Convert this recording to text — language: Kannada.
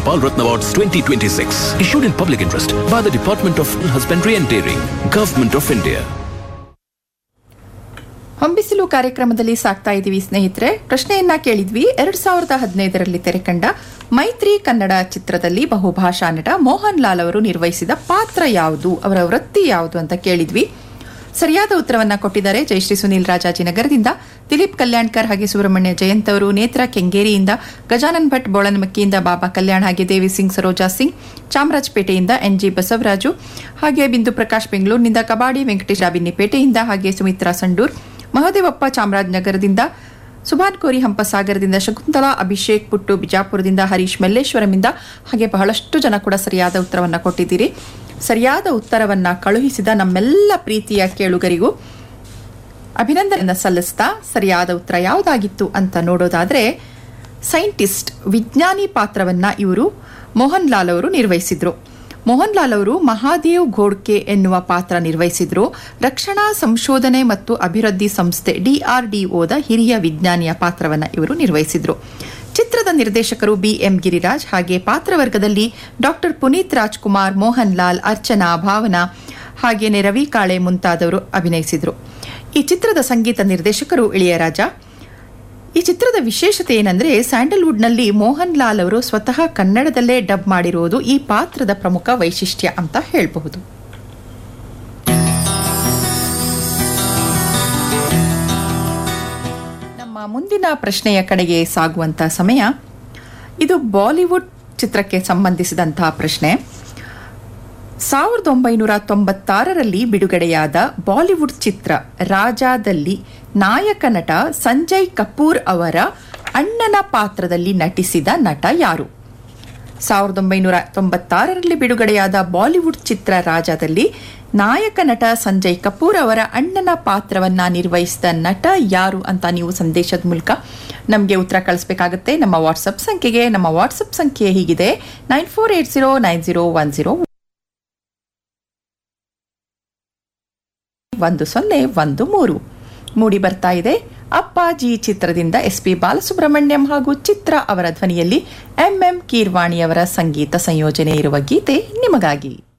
Paul Ratna Awards 2026, issued in public interest by the Department of Husbandry and Dairy, Government of India. ಹೊಂಬಿಸಿಲು ಕಾರ್ಯಕ್ರಮದಲ್ಲಿ ಸಾಕ್ತಾ ಇದ್ದೀವಿ ಸ್ನೇಹಿತರೆ ಪ್ರಶ್ನೆಯನ್ನ ಕೇಳಿದ್ವಿ ಎರಡ್ ಸಾವಿರದ ಹದಿನೈದರಲ್ಲಿ ತೆರೆಕಂಡ ಮೈತ್ರಿ ಕನ್ನಡ ಚಿತ್ರದಲ್ಲಿ ಬಹುಭಾಷಾ ನಟ ಮೋಹನ್ ಲಾಲ್ ಅವರು ನಿರ್ವಹಿಸಿದ ಪಾತ್ರ ಯಾವುದು ಅವರ ವೃತ್ತಿ ಯಾವುದು ಅಂತ ಕೇಳಿದ್ವಿ ಸರಿಯಾದ ಉತ್ತರವನ್ನ ಕೊಟ್ಟಿದ್ದಾರೆ ಜಯಶ್ರೀ ಸುನೀಲ್ ರಾಜಾಜಿನಗರದಿಂದ ದಿಲೀಪ್ ಕಲ್ಯಾಣ್ಕರ್ ಹಾಗೆ ಸುಬ್ರಹ್ಮಣ್ಯ ಜಯಂತ್ ಅವರು ನೇತ್ರ ಕೆಂಗೇರಿಯಿಂದ ಗಜಾನನ್ ಭಟ್ ಬೋಳನಮಕ್ಕಿಯಿಂದ ಬಾಬಾ ಕಲ್ಯಾಣ್ ಹಾಗೆ ದೇವಿ ಸಿಂಗ್ ಸರೋಜಾ ಸಿಂಗ್ ಚಾಮರಾಜಪೇಟೆಯಿಂದ ಎನ್ ಜಿ ಬಸವರಾಜು ಹಾಗೆ ಬಿಂದು ಪ್ರಕಾಶ್ ಬೆಂಗಳೂರಿನಿಂದ ಕಬಾಡಿ ವೆಂಕಟೇಶ್ ರಾಬಿನ್ನಿಪೇಟೆಯಿಂದ ಹಾಗೆ ಸುಮಿತ್ರಾ ಸಂಡೂರ್ ಮಹದೇವಪ್ಪ ಚಾಮರಾಜನಗರದಿಂದ ಸುಭಾನ್ ಕೋರಿ ಹಂಪಸಾಗರದಿಂದ ಶಕುಂತಲಾ ಅಭಿಷೇಕ್ ಪುಟ್ಟು ಬಿಜಾಪುರದಿಂದ ಹರೀಶ್ ಮಲ್ಲೇಶ್ವರಮಿಂದ ಹಾಗೆ ಬಹಳಷ್ಟು ಜನ ಕೂಡ ಸರಿಯಾದ ಉತ್ತರವನ್ನ ಕೊಟ್ಟಿದ್ದೀರಿ ಸರಿಯಾದ ಉತ್ತರವನ್ನ ಕಳುಹಿಸಿದ ನಮ್ಮೆಲ್ಲ ಪ್ರೀತಿಯ ಕೇಳುಗರಿಗೂ ಅಭಿನಂದನೆ ಸಲ್ಲಿಸ್ತಾ ಸರಿಯಾದ ಉತ್ತರ ಯಾವುದಾಗಿತ್ತು ಅಂತ ನೋಡೋದಾದ್ರೆ ಸೈಂಟಿಸ್ಟ್ ವಿಜ್ಞಾನಿ ಪಾತ್ರವನ್ನ ಇವರು ಮೋಹನ್ ಲಾಲ್ ಅವರು ನಿರ್ವಹಿಸಿದ್ರು ಮೋಹನ್ ಲಾಲ್ ಅವರು ಮಹಾದೇವ್ ಘೋಡ್ಕೆ ಎನ್ನುವ ಪಾತ್ರ ನಿರ್ವಹಿಸಿದ್ರು ರಕ್ಷಣಾ ಸಂಶೋಧನೆ ಮತ್ತು ಅಭಿವೃದ್ಧಿ ಸಂಸ್ಥೆ ಡಿಆರ್ಡಿಒದ ಹಿರಿಯ ವಿಜ್ಞಾನಿಯ ಪಾತ್ರವನ್ನ ಇವರು ನಿರ್ವಹಿಸಿದ್ರು ಚಿತ್ರದ ನಿರ್ದೇಶಕರು ಬಿ ಎಂ ಗಿರಿರಾಜ್ ಹಾಗೆ ಪಾತ್ರವರ್ಗದಲ್ಲಿ ಡಾಕ್ಟರ್ ಪುನೀತ್ ರಾಜ್ಕುಮಾರ್ ಮೋಹನ್ ಲಾಲ್ ಅರ್ಚನಾ ಭಾವನಾ ಹಾಗೇನೆ ರವಿ ಕಾಳೆ ಮುಂತಾದವರು ಅಭಿನಯಿಸಿದ್ರು ಈ ಚಿತ್ರದ ಸಂಗೀತ ನಿರ್ದೇಶಕರು ಇಳಿಯರಾಜ ಈ ಚಿತ್ರದ ವಿಶೇಷತೆ ಏನಂದ್ರೆ ಸ್ಯಾಂಡಲ್ವುಡ್ನಲ್ಲಿ ಮೋಹನ್ ಲಾಲ್ ಅವರು ಸ್ವತಃ ಕನ್ನಡದಲ್ಲೇ ಡಬ್ ಮಾಡಿರುವುದು ಈ ಪಾತ್ರದ ಪ್ರಮುಖ ವೈಶಿಷ್ಟ್ಯ ಅಂತ ಹೇಳಬಹುದು ನಮ್ಮ ಮುಂದಿನ ಪ್ರಶ್ನೆಯ ಕಡೆಗೆ ಸಾಗುವಂತ ಸಮಯ ಇದು ಬಾಲಿವುಡ್ ಚಿತ್ರಕ್ಕೆ ಸಂಬಂಧಿಸಿದಂತಹ ಪ್ರಶ್ನೆ ಸಾವಿರದ ಒಂಬೈನೂರ ತೊಂಬತ್ತಾರರಲ್ಲಿ ಬಿಡುಗಡೆಯಾದ ಬಾಲಿವುಡ್ ಚಿತ್ರ ರಾಜಾದಲ್ಲಿ ನಾಯಕ ನಟ ಸಂಜಯ್ ಕಪೂರ್ ಅವರ ಅಣ್ಣನ ಪಾತ್ರದಲ್ಲಿ ನಟಿಸಿದ ನಟ ಯಾರು ಸಾವಿರದ ಒಂಬೈನೂರ ತೊಂಬತ್ತಾರರಲ್ಲಿ ಬಿಡುಗಡೆಯಾದ ಬಾಲಿವುಡ್ ಚಿತ್ರ ರಾಜಾದಲ್ಲಿ ನಾಯಕ ನಟ ಸಂಜಯ್ ಕಪೂರ್ ಅವರ ಅಣ್ಣನ ಪಾತ್ರವನ್ನ ನಿರ್ವಹಿಸಿದ ನಟ ಯಾರು ಅಂತ ನೀವು ಸಂದೇಶದ ಮೂಲಕ ನಮಗೆ ಉತ್ತರ ಕಳಿಸ್ಬೇಕಾಗುತ್ತೆ ನಮ್ಮ ವಾಟ್ಸಪ್ ಸಂಖ್ಯೆಗೆ ನಮ್ಮ ವಾಟ್ಸಪ್ ಸಂಖ್ಯೆ ಹೀಗಿದೆ nine four eight zero nine zero one zero ಒಂದು ಸೊನ್ನೆ ಒಂದು ಮೂರು ಮೂಡಿ ಬರ್ತಾ ಇದೆ ಅಪ್ಪಾಜಿ ಚಿತ್ರದಿಂದ ಎಸ್ ಪಿ ಬಾಲಸುಬ್ರಹ್ಮಣ್ಯಂ ಹಾಗೂ ಚಿತ್ರ ಅವರ ಧ್ವನಿಯಲ್ಲಿ ಎಂಎಂ ಕೀರ್ವಾಣಿಯವರ ಸಂಗೀತ ಸಂಯೋಜನೆ ಇರುವ ಗೀತೆ ನಿಮಗಾಗಿ